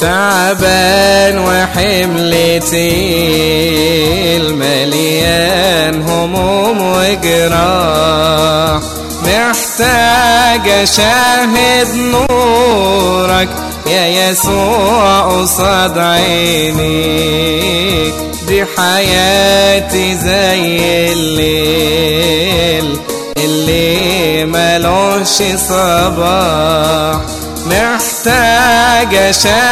تعبان وحملتي المليان هموم وجراح محتاج اشاهد نورك يا يسوع قصاد عينيك دي حياتي زي الليل اللي ملوش صباح محتاج اشاهد